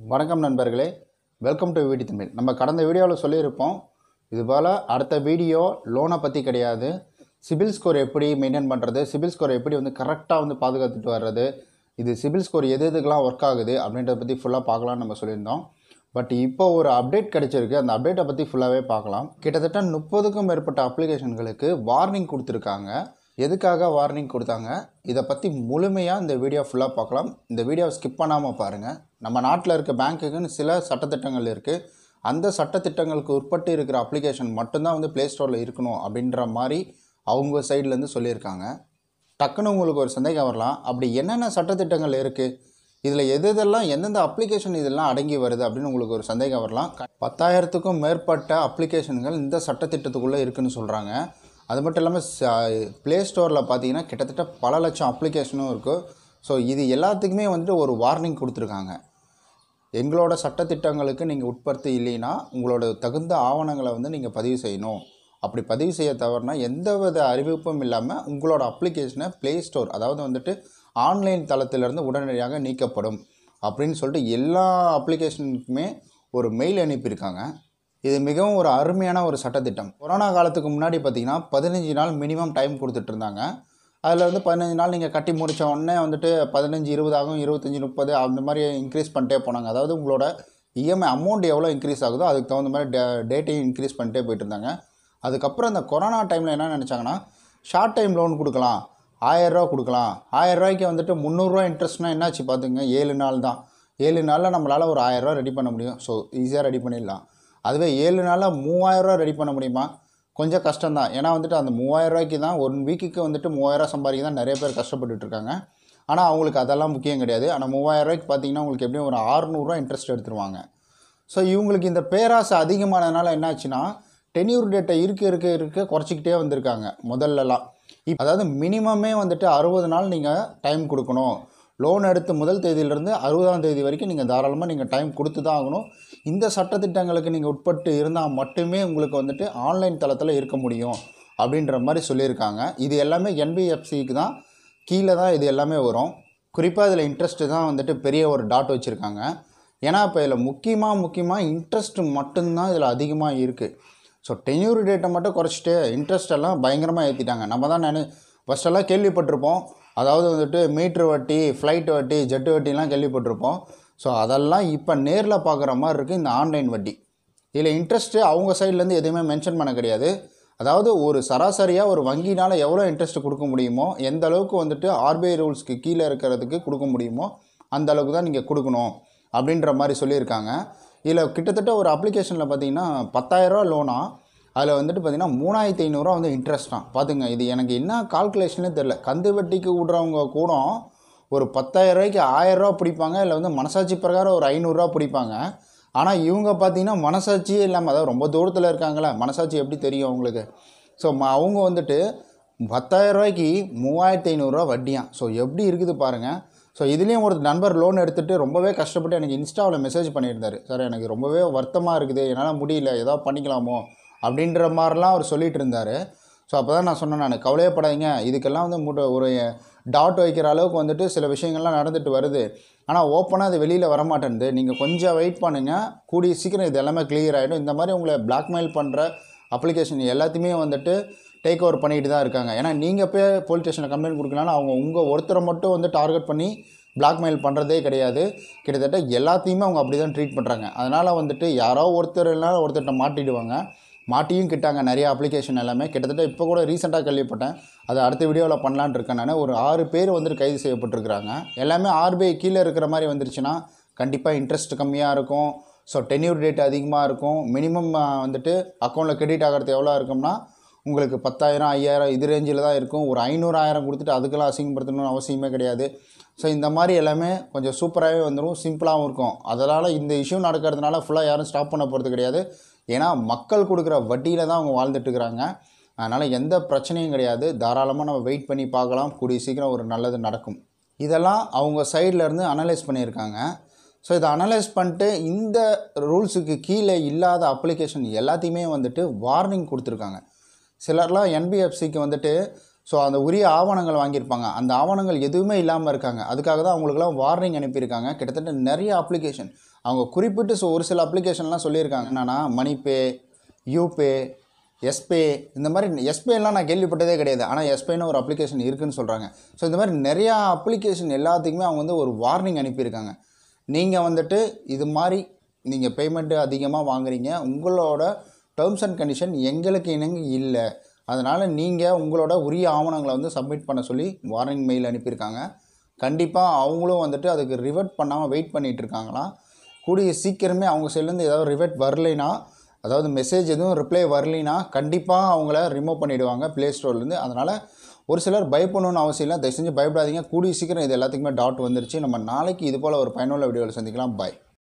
வணக்கம் நண்பர்களே welcome to வீடி Tamil நம்ம கடந்த வீடியோவில் சொல்லியிருப்போம் இது போல் அடுத்த வீடியோ லோனை பற்றி கிடையாது சிபில் ஸ்கோர் எப்படி மெயின்டைன் பண்ணுறது சிபில் ஸ்கோர் எப்படி வந்து கரெக்டாக வந்து பாதுகாத்துட்டு வர்றது இது சிபில் ஸ்கோர் எது எதுக்கெலாம் ஒர்க் ஆகுது அப்படின்றத பற்றி ஃபுல்லாக பார்க்கலாம்னு நம்ம சொல்லியிருந்தோம் பட் இப்போ ஒரு அப்டேட் கிடைச்சிருக்கு அந்த அப்டேட்டை பற்றி ஃபுல்லாகவே பார்க்கலாம் கிட்டத்தட்ட முப்பதுக்கும் மேற்பட்ட அப்ளிகேஷன்களுக்கு வார்னிங் கொடுத்துருக்காங்க எதுக்காக வார்னிங் கொடுத்தாங்க இதை பற்றி முழுமையாக இந்த வீடியோ ஃபுல்லாக பார்க்கலாம் இந்த வீடியோவை ஸ்கிப் பண்ணாமல் பாருங்கள் நம்ம நாட்டில் இருக்க பேங்க்குக்குன்னு சில சட்டத்திட்டங்கள் இருக்குது அந்த சட்டத்திட்டங்களுக்கு உட்பட்டு இருக்கிற அப்ளிகேஷன் மட்டும்தான் வந்து ப்ளே ஸ்டோரில் இருக்கணும் அப்படின்ற மாதிரி அவங்க சைட்லேருந்து சொல்லியிருக்காங்க டக்குன்னு உங்களுக்கு ஒரு சந்தேகம் வரலாம் அப்படி என்னென்ன சட்டத்திட்டங்கள் இருக்குது இதில் எது எதெல்லாம் எந்தெந்த அப்ளிகேஷன் இதெல்லாம் அடங்கி வருது அப்படின்னு உங்களுக்கு ஒரு சந்தேகம் வரலாம் க- பத்தாயிரத்துக்கும் மேற்பட்ட அப்ளிகேஷன்கள் இந்த சட்டத்திட்டத்துக்குள்ளே இருக்குன்னு சொல்கிறாங்க அது மட்டும் இல்லாமல் ப்ளே ஸ்டோரில் பார்த்தீங்கன்னா கிட்டத்தட்ட பல லட்சம் அப்ளிகேஷனும் இருக்குது ஸோ இது எல்லாத்துக்குமே வந்துட்டு ஒரு வார்னிங் கொடுத்துருக்காங்க எங்களோட சட்டத்திட்டங்களுக்கு நீங்கள் உட்படுத்தி இல்லைன்னா உங்களோட தகுந்த ஆவணங்களை வந்து நீங்கள் பதிவு செய்யணும் அப்படி பதிவு செய்ய தவறுனா எந்தவித அறிவிப்பும் இல்லாமல் உங்களோட அப்ளிகேஷனை ப்ளே ஸ்டோர் அதாவது வந்துட்டு ஆன்லைன் தளத்திலிருந்து உடனடியாக நீக்கப்படும் அப்படின்னு சொல்லிட்டு எல்லா அப்ளிகேஷனுக்குமே ஒரு மெயில் அனுப்பியிருக்காங்க இது மிகவும் ஒரு அருமையான ஒரு சட்டத்திட்டம் கொரோனா காலத்துக்கு முன்னாடி பார்த்தீங்கன்னா பதினஞ்சு நாள் மினிமம் டைம் கொடுத்துட்டு இருந்தாங்க அதில் வந்து பதினஞ்சு நாள் நீங்கள் கட்டி முடிச்ச உடனே வந்துட்டு பதினஞ்சு இருபதாகும் இருபத்தஞ்சி முப்பது அந்த மாதிரி இன்க்ரீஸ் பண்ணிட்டே போனாங்க அதாவது உங்களோட இஎம்ஐ அமௌண்ட் எவ்வளோ இன்க்ரீஸ் ஆகுதோ அதுக்கு தகுந்த மாதிரி டே டேட்டையும் இன்க்ரீஸ் பண்ணிட்டே போயிட்டு இருந்தாங்க அதுக்கப்புறம் இந்த கொரோனா டைமில் என்ன நினச்சாங்கன்னா ஷார்ட் டைம் லோன் கொடுக்கலாம் ஆயரூவா கொடுக்கலாம் ஆயரூவாய்க்கு வந்துட்டு முந்நூறுரூவா இன்ட்ரெஸ்ட்னா என்னாச்சு பார்த்துங்க ஏழு நாள் தான் ஏழு நாளில் நம்மளால் ஒரு ஆயரூவா ரெடி பண்ண முடியும் ஸோ ஈஸியாக ரெடி பண்ணிடலாம் அதுவே ஏழு நாளில் மூவாயிரரூவா ரெடி பண்ண முடியுமா கொஞ்சம் கஷ்டம்தான் ஏன்னா வந்துட்டு அந்த மூவாயிரம் ரூபாய்க்கு தான் ஒன் வீக்குக்கு வந்துட்டு மூவாயிரம் சம்பாதிக்க தான் நிறைய பேர் கஷ்டப்பட்டுட்டு இருக்காங்க ஆனால் அவங்களுக்கு அதெல்லாம் முக்கியம் கிடையாது ஆனால் மூவாயிரம் ரூபாய்க்கு பார்த்தீங்கன்னா உங்களுக்கு எப்படியும் ஒரு அறுநூறுவா இன்ட்ரெஸ்ட் எடுத்துருவாங்க ஸோ இவங்களுக்கு இந்த பேராசை அதிகமானதுனால என்னாச்சுன்னா டென்யூர் டேட்டை இருக்க இருக்க இருக்க குறைச்சிக்கிட்டே வந்திருக்காங்க முதல்லலாம் இப் அதாவது மினிமமே வந்துட்டு அறுபது நாள் நீங்கள் டைம் கொடுக்கணும் லோன் எடுத்து முதல் தேதியிலிருந்து அறுபதாம் தேதி வரைக்கும் நீங்கள் தாராளமாக நீங்கள் டைம் கொடுத்து தான் ஆகணும் இந்த சட்டத்திட்டங்களுக்கு நீங்கள் உட்பட்டு இருந்தால் மட்டுமே உங்களுக்கு வந்துட்டு ஆன்லைன் தளத்தில் இருக்க முடியும் அப்படின்ற மாதிரி சொல்லியிருக்காங்க இது எல்லாமே என்பிஎஃப்சிக்கு தான் கீழே தான் இது எல்லாமே வரும் குறிப்பாக இதில் இன்ட்ரெஸ்ட்டு தான் வந்துட்டு பெரிய ஒரு டாட் வச்சுருக்காங்க ஏன்னா இப்போ இதில் முக்கியமாக முக்கியமாக இன்ட்ரெஸ்ட் மட்டும்தான் இதில் அதிகமாக இருக்குது ஸோ டென்யூர் டேட்டை மட்டும் குறைச்சிட்டு இன்ட்ரெஸ்ட் எல்லாம் பயங்கரமாக ஏற்றிட்டாங்க நம்ம தான் நான் ஃபஸ்ட்டெல்லாம் கேள்விப்பட்டிருப்போம் அதாவது வந்துட்டு மீட்ரு வட்டி ஃப்ளைட் வட்டி ஜெட்டு வட்டிலாம் கேள்விப்பட்டிருப்போம் ஸோ அதெல்லாம் இப்போ நேரில் பார்க்குற மாதிரி இருக்குது இந்த ஆன்லைன் வட்டி இதில் இன்ட்ரெஸ்ட்டு அவங்க சைட்லேருந்து எதுவுமே மென்ஷன் பண்ண கிடையாது அதாவது ஒரு சராசரியாக ஒரு வங்கினால் எவ்வளோ இன்ட்ரெஸ்ட் கொடுக்க முடியுமோ எந்த அளவுக்கு வந்துட்டு ஆர்பிஐ ரூல்ஸ்க்கு கீழே இருக்கிறதுக்கு கொடுக்க முடியுமோ அந்த அளவுக்கு தான் நீங்கள் கொடுக்கணும் அப்படின்ற மாதிரி சொல்லியிருக்காங்க இதில் கிட்டத்தட்ட ஒரு அப்ளிகேஷனில் பார்த்தீங்கன்னா பத்தாயிரரூவா லோனா அதில் வந்துட்டு பார்த்தீங்கன்னா மூணாயிரத்தி ஐநூறுரூவா வந்து இன்ட்ரெஸ்ட் தான் பார்த்துங்க இது எனக்கு என்ன கால்குலேஷனே தெரில கந்து வட்டிக்கு விட்றவங்க கூட ஒரு பத்தாயிரம் ரூபாய்க்கு ஆயிரரூவா பிடிப்பாங்க இல்லை வந்து மனசாட்சி பிரகாரம் ஒரு ஐநூறுரூவா பிடிப்பாங்க ஆனால் இவங்க பார்த்தீங்கன்னா மனசாட்சியே இல்லாமல் அதாவது ரொம்ப தூரத்தில் இருக்காங்களே மனசாட்சி எப்படி தெரியும் அவங்களுக்கு ஸோ அவங்க வந்துட்டு பத்தாயிரம் ரூபாய்க்கு மூவாயிரத்தி ஐநூறுரூவா வட்டியாம் ஸோ எப்படி இருக்குது பாருங்கள் ஸோ இதுலேயும் ஒரு நண்பர் லோன் எடுத்துகிட்டு ரொம்பவே கஷ்டப்பட்டு எனக்கு இன்ஸ்டாவில் மெசேஜ் பண்ணியிருந்தாரு சார் எனக்கு ரொம்பவே வருத்தமாக இருக்குது என்னால் முடியல ஏதாவது பண்ணிக்கலாமோ அப்படின்ற மாதிரிலாம் அவர் சொல்லிட்டு இருந்தார் ஸோ அப்போ தான் நான் சொன்னேன் நான் கவலையப்படாதீங்க இதுக்கெல்லாம் வந்து முட ஒரு டாட் வைக்கிற அளவுக்கு வந்துட்டு சில விஷயங்கள்லாம் நடந்துட்டு வருது ஆனால் ஓப்பனாக அது வெளியில் வரமாட்டேன்து நீங்கள் கொஞ்சம் வெயிட் பண்ணுங்கள் கூடிய சீக்கிரம் இது எல்லாமே கிளியர் ஆகிடும் இந்த மாதிரி உங்களை blackmail பண்ணுற அப்ளிகேஷன் எல்லாத்தையுமே வந்துட்டு டேக் ஓவர் பண்ணிட்டு தான் இருக்காங்க ஏன்னா நீங்கள் போய் போலீஸ் ஸ்டேஷனில் கம்ப்ளைண்ட் கொடுக்கலனாலும் அவங்க உங்கள் ஒருத்தரை மட்டும் வந்து டார்கெட் பண்ணி blackmail பண்ணுறதே கிடையாது கிட்டத்தட்ட எல்லாத்தையுமே அவங்க அப்படி தான் ட்ரீட் பண்ணுறாங்க அதனால் வந்துட்டு யாரோ ஒருத்தர் இல்லைனா ஒருத்தர்கிட்ட மாட்டிடுவாங்க மாட்டியும் கிட்டாங்க நிறைய அப்ளிகேஷன் எல்லாமே கிட்டத்தட்ட இப்போ கூட ரீசெண்டாக கேள்விப்பட்டேன் அது அடுத்த வீடியோவில் பண்ணலான்னு இருக்கேன் நான் ஒரு ஆறு பேர் வந்துட்டு கைது செய்யப்பட்டிருக்கிறாங்க எல்லாமே ஆர்பிஐ கீழே இருக்கிற மாதிரி வந்துருச்சுன்னா கண்டிப்பாக இன்ட்ரெஸ்ட் கம்மியாக இருக்கும் ஸோ டென்யூர் டேட் அதிகமாக இருக்கும் மினிமம் வந்துட்டு அக்கௌண்ட்டில் கிரெடிட் ஆகிறது எவ்வளோ இருக்கும்னா உங்களுக்கு பத்தாயிரம் ஐயாயிரம் இது ரேஞ்சில் தான் இருக்கும் ஒரு ஐநூறு ஆயிரம் கொடுத்துட்டு அதுக்கெல்லாம் அசிங்கப்படுத்தணும்னு அவசியமே கிடையாது ஸோ இந்த மாதிரி எல்லாமே கொஞ்சம் சூப்பராகவே வந்துடும் சிம்பிளாகவும் இருக்கும் அதனால் இந்த இஷ்யூ நடக்கிறதுனால ஃபுல்லாக யாரும் ஸ்டாப் பண்ண போகிறது கிடையாது ஏன்னா மக்கள் கொடுக்குற வட்டியில் தான் அவங்க வாழ்ந்துட்டு இருக்கிறாங்க அதனால் எந்த பிரச்சனையும் கிடையாது தாராளமாக நம்ம வெயிட் பண்ணி பார்க்கலாம் கூடிய சீக்கிரம் ஒரு நல்லது நடக்கும் இதெல்லாம் அவங்க சைடில் இருந்து அனலைஸ் பண்ணியிருக்காங்க ஸோ இதை அனலைஸ் பண்ணிட்டு இந்த ரூல்ஸுக்கு கீழே இல்லாத அப்ளிகேஷன் எல்லாத்தையுமே வந்துட்டு வார்னிங் கொடுத்துருக்காங்க சிலர்லாம் என்பிஎஃப்சிக்கு வந்துட்டு ஸோ அந்த உரிய ஆவணங்கள் வாங்கியிருப்பாங்க அந்த ஆவணங்கள் எதுவுமே இல்லாமல் இருக்காங்க அதுக்காக தான் அவங்களுக்குலாம் வார்னிங் அனுப்பியிருக்காங்க கிட்டத்தட்ட நிறைய அப்ளிகேஷன் அவங்க குறிப்பிட்டு ஸோ ஒரு சில அப்ளிகேஷன்லாம் சொல்லியிருக்காங்க என்னன்னா மணிபே யூபே எஸ்பே இந்த மாதிரி எஸ்பேலாம் நான் கேள்விப்பட்டதே கிடையாது ஆனால் எஸ்பேன்னு ஒரு அப்ளிகேஷன் இருக்குன்னு சொல்கிறாங்க ஸோ இந்த மாதிரி நிறையா அப்ளிகேஷன் எல்லாத்துக்குமே அவங்க வந்து ஒரு வார்னிங் அனுப்பியிருக்காங்க நீங்கள் வந்துட்டு இது மாதிரி நீங்கள் பேமெண்ட்டு அதிகமாக வாங்குறீங்க உங்களோட டேர்ம்ஸ் அண்ட் கண்டிஷன் எங்களுக்கு இணங்கி இல்லை அதனால் நீங்கள் உங்களோட உரிய ஆவணங்களை வந்து சப்மிட் பண்ண சொல்லி வார்னிங் மெயில் அனுப்பியிருக்காங்க கண்டிப்பாக அவங்களும் வந்துட்டு அதுக்கு ரிவர்ட் பண்ணாமல் வெயிட் பண்ணிகிட்டு இருக்காங்களாம் கூடிய சீக்கிரமே அவங்க சைட்லேருந்து ஏதாவது ரிவர்ட் வரலைன்னா அதாவது மெசேஜ் எதுவும் ரிப்ளை வரலைன்னா கண்டிப்பாக அவங்கள ரிமூவ் பண்ணிவிடுவாங்க ப்ளே ஸ்டோர்லேருந்து அதனால் ஒரு சிலர் பயப்படணும்னு அவசியம் இல்லை தயவு செஞ்சு பயப்படாதீங்க கூடிய சீக்கிரம் இது எல்லாத்துக்குமே டாட் வந்துருச்சு நம்ம நாளைக்கு இது போல் ஒரு பயனுள்ள வீடியோவில் சந்திக்கலாம் பாய்